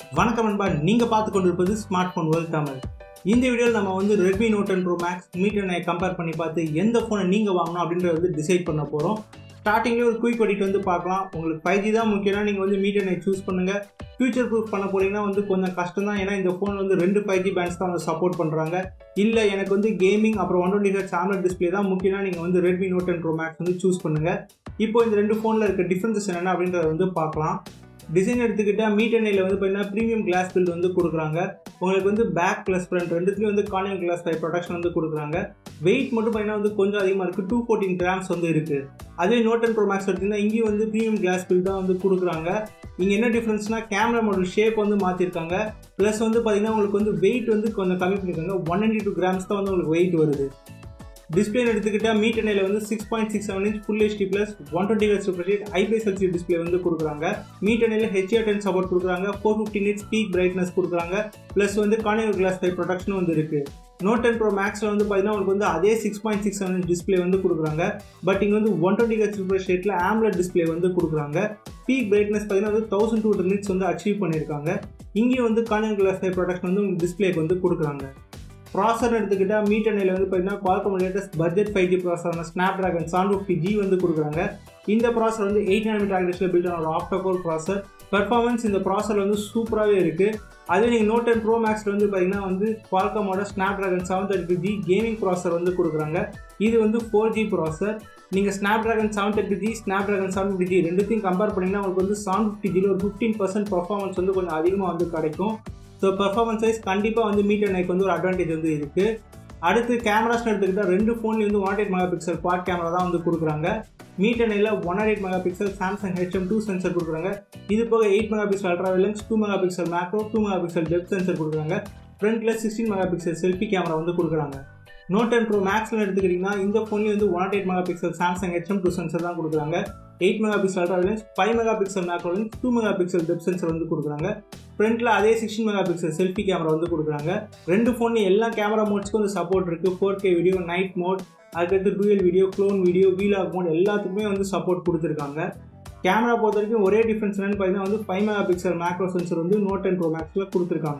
வணக்கம் நண்பா நீங்கள் பார்த்து கொண்டிருப்பது ஸ்மார்ட் ஃபோன் வேர்ல்ட் தமிழ் இந்த வீடியோவில் நம்ம வந்து Redmi Note ten Pro Max மீட் அண்ட் கம்பேர் பண்ணி பார்த்து எந்த ஃபோனை நீங்கள் வாங்கணும் அப்படின்றத வந்து டிசைட் பண்ண போகிறோம் ஸ்டார்டிங்லேயே ஒரு குயிக் வெடிட் வந்து பார்க்கலாம் உங்களுக்கு ஃபைவ் ஜி தான் முக்கியம்னா நீங்கள் வந்து மீட் அண்ட் சூஸ் பண்ணுங்கள் ஃபியூச்சர் ப்ரூஃப் பண்ண போறீங்கன்னா வந்து கொஞ்சம் கஷ்டம் தான் ஏன்னா இந்த ஃபோன் வந்து ரெண்டு ஃபைவ் ஜி பேண்ட்ஸ் தான் வந்து சப்போர்ட் பண்ணுறாங்க இல்லை எனக்கு வந்து கேமிங் அப்புறம் one twenty H AMOLED display தான் முக்கியம்னா நீங்கள் வந்து Redmi Note ten Pro maths வந்து சூஸ் பண்ணுங்கள் இப்போ இந்த ரெண்டு ஃபோனில் இருக்க டிஃப்ரென்சஸ் என்னென்ன அப்படின்றத வந்து பார்க்கலாம் டிசைன் எடுத்துக்கிட்டால் மீட் எண்ணெயில் வந்து பார்த்தீங்கன்னா ப்ரீமியம் கிளாஸ் பில்ட் வந்து கொடுக்குறாங்க உங்களுக்கு வந்து பேக் ப்ளஸ் ஃப்ரண்ட் ரெண்டுத்துலேயும் வந்து கார்னியம் கிளாஸ் ஃபைவ் ப்ரொடக்ஷன் வந்து கொடுக்குறாங்க வெயிட் மட்டும் பார்த்தீங்கன்னா வந்து கொஞ்சம் அதிகமாக இருக்குது டூ ஃபோர்டீன் கிராம்ஸ் வந்து இருக்குது அதே நோட் டென் ப்ரோ மேக்ஸ் எடுத்திங்கன்னா இங்கேயும் வந்து ப்ரீமியம் கிளாஸ் பில்ட் தான் வந்து கொடுக்குறாங்க இங்கே என்ன டிஃப்ரென்ஸ்னால் கேமரா மாடல் ஷேப் வந்து மாற்றிருக்காங்க ப்ளஸ் வந்து பார்த்தீங்கன்னா உங்களுக்கு வந்து வெயிட் வந்து கொஞ்சம் கம்மி பண்ணியிருக்காங்க ஒன் நைன்டி டூ கிராம்ஸ் தான் வந்து உங்களுக்கு வெயிட் வருது டிஸ்பிளே எடுத்துக்கிட்டால் மீட் எண்ணில் வந்து six point six seven inch full HD plus one twenty H refresh IPS LCD display வந்து கொடுக்குறாங்க மீட் எண்ணில் ஹெச்ஏ டென் சப்போர்ட் கொடுக்குறாங்க four fifty nits peak brightness கொடுக்குறாங்க ப்ளஸ் வந்து கார்னியர் கிளாஸ் ஃபைவ் ப்ரொடக்ஷனும் வந்து இருக்குது நோட் டென் ப்ரோ மேக்ஸில் வந்து பார்த்தீங்கன்னா உங்களுக்கு வந்து அதே six point six seven inch display வந்து கொடுக்குறாங்க பட் இங்கே வந்து ஒன் டுவெண்ட்டி ஹெச் ரிஃப்ரெஷ் ரேட்டில் ஆம்லெட் டிஸ்பிளே வந்து கொடுக்குறாங்க பீக் பிரைட்னஸ் பார்த்தீங்கன்னா வந்து தௌசண்ட் டூ ஹண்ட்ரட் நிட்ஸ் வந்து அச்சீவ் பண்ணியிருக்காங்க இங்கேயும் வந்து கார்னியர் கிளாஸ் ஃபைவ் ப்ரொடக்ஷன் வந்து உங்களுக்கு டிஸ்பிளேக்கு வந்து கொடுக்குறாங்க ப்ராசர் எடுத்துக்கிட்டால் மீட் எண்ணில் வந்து பார்த்தீங்கன்னா Qualcomm latest budget five G ப்ராசரான Snapdragon seven fifty G வந்து கொடுக்குறாங்க இந்த ப்ராசர் வந்து எயிட் நானோமீட்டர் ஆக்டிஷில் பில்ட் ஆன ஒரு ஆஃப்டர் கோர் ப்ராசர் பெர்ஃபார்மன்ஸ் இந்த ப்ராசர் வந்து சூப்பராகவே இருக்குது அதே நீங்கள் நோட் டென் ப்ரோ மேக்ஸில் வந்து பார்த்தீங்கன்னா வந்து குவால்காமோட Snapdragon seven thirty G gaming processor வந்து கொடுக்குறாங்க இது வந்து ஃபோர் ஜி ப்ராசர் நீங்கள் Snapdragon seven thirty G Snapdragon seven fifty G ரெண்டுத்தையும் கம்பேர் பண்ணிங்கன்னா உங்களுக்கு வந்து செவன் ஃபிஃப்டி ஜியில் ஒரு ஃபிஃப்டீன் பர்சன்ட் பர்ஃபார்மன்ஸ் வந்து கொஞ்சம் அதிகமாக வந்து கிடைக்கும் ஸோ பர்ஃபார்மன்ஸ் வைஸ் கண்டிப்பாக வந்து மீட்டர் நைக்கு வந்து ஒரு அட்வான்டேஜ் வந்து இருக்குது அடுத்து கேமராஸ்னு எடுத்துக்கிட்டால் ரெண்டு ஃபோன்லேயும் வந்து one eight megapixel quad camera தான் வந்து கொடுக்குறாங்க மீட்டர் நைல one eight megapixel Samsung HM two sensor கொடுக்குறாங்க இது போக eight megapixel ultra lens two megapixel macro two megapixel depth sensor கொடுக்குறாங்க ஃப்ரண்ட்டில் sixteen megapixel selfie camera வந்து கொடுக்குறாங்க நோட் டென் ப்ரோ மேக்ஸில் எடுத்துக்கிட்டிங்கன்னா இந்த ஃபோன்லேயும் வந்து one eight megapixel Samsung HM two sensor தான் கொடுக்குறாங்க eight megapixel ultra lens five megapixel macro lens two megapixel depth sensor வந்து கொடுக்குறாங்க ஃப்ரண்ட்டில் அதே sixteen megapixel selfie camera வந்து கொடுக்குறாங்க ரெண்டு ஃபோன்லையும் எல்லா கேமரா மோட்ஸ்க்கும் வந்து சப்போர்ட் இருக்குது four K video night mode அதுக்கடுத்து dual video clone video vlog mode எல்லாத்துக்குமே வந்து சப்போர்ட் கொடுத்துருக்காங்க கேமரா பொறுத்த வரைக்கும் ஒரே டிஃப்ரென்ஸ் என்னன்னு பார்த்தீங்கன்னா வந்து five megapixel macro sensor வந்து நோட் டென் ப்ரோ மேக்ஸில் கொடுத்துருக்காங்க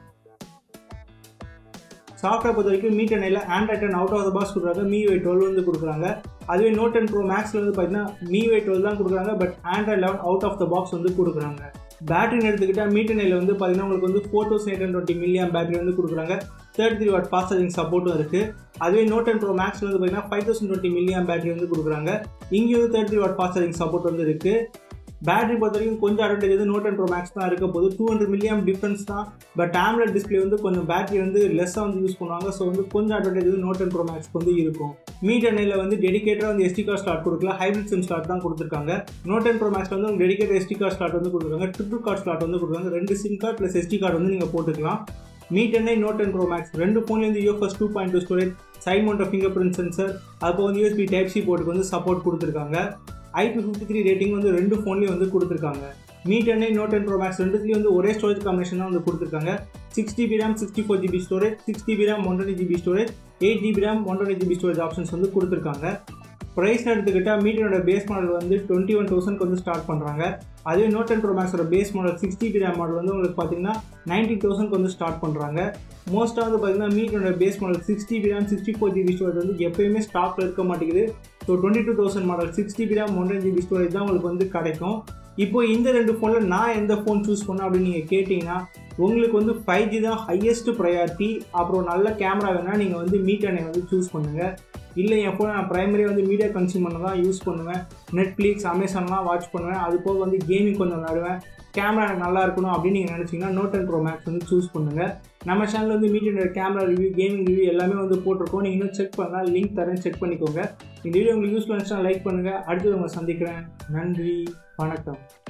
சாஃப்ட்வேர் பொறுத்த வரைக்கும் மீட் எண்ணில் Android ten out of the box கொடுக்குறாங்க மீ வை டுவெல் வந்து கொடுக்குறாங்க அதுவே நோட் டென் ப்ரோ மேக்ஸில் வந்து பார்த்தீங்கன்னா மீ வை டுவெல் தான் கொடுக்குறாங்க but Android eleven out of the box வந்து கொடுக்குறாங்க பேட்டரின்னு எடுத்துக்கிட்டால் மீட் எண்ணில் வந்து பார்த்தீங்கன்னா உங்களுக்கு வந்து four thousand eight twenty milliamp battery வந்து கொடுக்குறாங்க thirty three watt fast charging சப்போர்ட்டும் இருக்குது அதுவே நோட் டென் ப்ரோ மேக்ஸில் வந்து பார்த்தீங்கன்னா five thousand twenty milliamp battery வந்து கொடுக்குறாங்க இங்கேயும் வந்து thirty three watt fast charging support வந்து இருக்குது பேட்டரி பொறுத்த வரைக்கும் கொஞ்சம் அட்வான்டேஜ் வந்து நோட் அண்ட் ப்ரோ மேக்ஸ் தான் இருக்க போது டூ ஹண்ட்ரட் மில்லியம் டிஃப்ரென்ஸ் தான் பட் ஆம்லெட் டிஸ்பிளே வந்து கொஞ்சம் பேட்டரி வந்து லெஸ்ஸாக வந்து யூஸ் பண்ணுவாங்க ஸோ வந்து கொஞ்சம் அட்வான்டேஜ் வந்து நோட் அண்ட் ப்ரோ மேக்ஸ்க்கு வந்து இருக்கும் மீட் எண்ணில் வந்து டெடிகேட்டராக வந்து எஸ்டி கார்டு ஸ்லாட் கொடுக்கல ஹைப்ரிட் சிம் ஸ்லாட் தான் கொடுத்துருக்காங்க நோட் அண்ட் ப்ரோ மேக்ஸ் வந்து உங்களுக்கு டெடிகேட் எஸ்டி கார்டு ஸ்லாட் வந்து கொடுக்குறாங்க ட்ரிபிள் கார்டு ஸ்லாட் வந்து கொடுக்குறாங்க ரெண்டு SIM card plus SD card வந்து நீங்கள் போட்டுக்கலாம் மீட் எண்ணெய் நோட் அண்ட் ப்ரோ மேக்ஸ் ரெண்டு ஃபோன்லேருந்து UFS two point two storage side mount fingerprint sensor அப்போ வந்து யூஎஸ்பி டைப் சி போர்ட்டுக்கு வந்து சப்போர்ட் கொடுத்துருக்காங்க ஐபி ஃபிஃப்டி த்ரீ ரேட்டிங் வந்து ரெண்டு ஃபோன்லேயும் வந்து கொடுத்துருக்காங்க meet and note and bro max ரெண்டுத்துலேயும் வந்து ஒரே ஸ்டோரேஜ் காம்பினேஷன் தான் வந்து கொடுத்துருக்காங்க six GB RAM sixty four GB storage six GB RAM one twenty GB storage eight GB RAM one twenty GB storage options வந்து கொடுத்துருக்காங்க ப்ரைஸ் எடுத்துக்கிட்டால் மீட்டரோட பேஸ் மாடல் வந்து டுவெண்ட்டி ஒன் தௌசண்ட்க்கு வந்து ஸ்டார்ட் பண்ணுறாங்க அதே நோட் அண்ட் ப்ரோ மேக்ஸோட base model six GB RAM model வந்து உங்களுக்கு பார்த்தீங்கன்னா நைன்டி தௌசண்ட்க்கு வந்து ஸ்டார்ட் பண்ணுறாங்க மோஸ்ட்டாக வந்து பார்த்தீங்கன்னா மீட்டரோட base model six GB RAM sixty four GB storage வந்து எப்பயுமே ஸ்டாக்கில் இருக்க மாட்டேங்குது so twenty two thousand model six GB RAM one GB storage தான் உங்களுக்கு வந்து கிடைக்கும் இப்போ இந்த ரெண்டு ஃபோனில் நான் எந்த ஃபோன் சூஸ் பண்ணேன் அப்படின்னு நீங்கள் கேட்டிங்கன்னா உங்களுக்கு வந்து ஃபைவ் ஜி தான் ஹையஸ்ட் ப்ரையாரிட்டி அப்புறம் நல்ல கேமரா வேணால் நீங்கள் வந்து மீட்டனை வந்து சூஸ் பண்ணுங்கள் இல்லை என் ஃபோனை நான் ப்ரைமரியாக வந்து மீடியா கன்சியூம் பண்ண தான் யூஸ் பண்ணுவேன் நெட்ஃப்ளிக்ஸ் அமேசான்லாம் வாட்ச் பண்ணுவேன் அது போக வந்து கேமிங் கொஞ்சம் விளாடுவேன் கேமரா எனக்கு நல்லா இருக்கணும் அப்படின்னு நீங்கள் நினச்சிங்கன்னா நோட் அண்ட் ப்ரோ மேக்ஸ் வந்து சூஸ் பண்ணுங்கள் நம்ம சேனலில் வந்து media camera review gaming review எல்லாமே வந்து போட்டிருக்கோம் நீங்கள் இன்னும் செக் பண்ணலாம் லிங்க் தரேன் செக் பண்ணிக்கோங்க இந்த வீடியோ உங்களுக்கு யூஸ்ஃபுல் இருந்துச்சுன்னா லைக் பண்ணுங்கள் அடுத்தது உங்களை சந்திக்கிறேன் நன்றி வணக்கம்